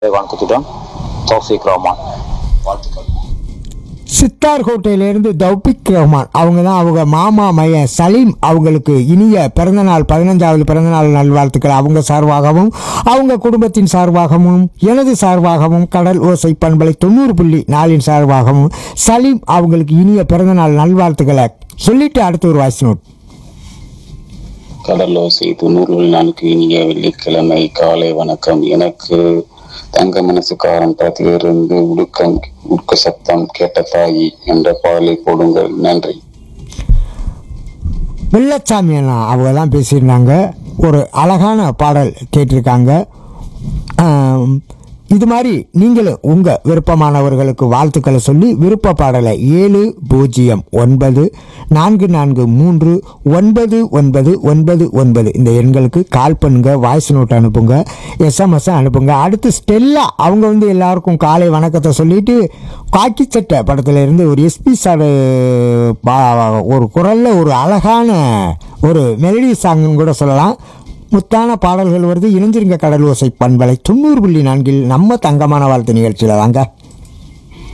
வணக்கத்துடன் தௌஃபிக் ரஹ்மான் வாழ்த்துக்கள் சித்தார் கோட்டையிலேருந்து தௌபிக் ரஹ்மான் அவங்க தான் அவங்க மாமா மையன் சலீம் அவங்களுக்கு இனிய பிறந்தநாள் பதினஞ்சாவது பிறந்தநாள் நல்வாழ்த்துக்கள் அவங்க சார்பாகவும் அவங்க குடும்பத்தின் சார்பாகவும் எனது சார்பாகவும் கடல் ஓசை பண்பலை தொண்ணூறு புள்ளி நாலின் சார்பாகவும் சலீம் அவங்களுக்கு இனிய பிறந்தநாள் நல்வாழ்த்துக்களை சொல்லிட்டு அடுத்து ஒரு வாய்ஸ் நோட் கடலோசை தொண்ணூறு நாளுக்கு இனிய வெள்ளிக்கிழமை காலை வணக்கம் எனக்கு தங்க மனசுக்காரன் படத்திலிருந்து உடுக்கம் உட்க சத்தம் கேட்ட தாயி என்ற பாடலை போடுங்கள் நன்றி வெள்ளச்சாமி அண்ணா அவங்க தான் பேசியிருந்தாங்க ஒரு அழகான பாடல் கேட்டிருக்காங்க ஆம், இது மாதிரி நீங்களும் உங்கள் விருப்பமானவர்களுக்கு வாழ்த்துக்களை சொல்லி விருப்ப பாடலை ஏழு பூஜ்ஜியம் ஒன்பது நான்கு நான்கு மூன்று ஒன்பது ஒன்பது ஒன்பது ஒன்பது இந்த எண்களுக்கு கால் பண்ணுங்க வாய்ஸ் நோட் அனுப்புங்க எஸ்எம்எஸ் அனுப்புங்க அடுத்து ஸ்டெல்லா அவங்க வந்து எல்லாருக்கும் காலை வணக்கத்தை சொல்லிட்டு காக்கி சட்டை படத்துல இருந்து ஒரு எஸ்பி சார் ஒரு குரல்ல ஒரு அழகான ஒரு மெலடி சாங்குன்னு கூட சொல்லலாம் முத்தான பாடல்கள் வருது இணைஞ்சிருங்க கடல் ஓசை பண்பலை தொண்ணூறு புள்ளி நான்கில் நம்ம தங்கமான வாழ்த்து நிகழ்ச்சியில் வாங்க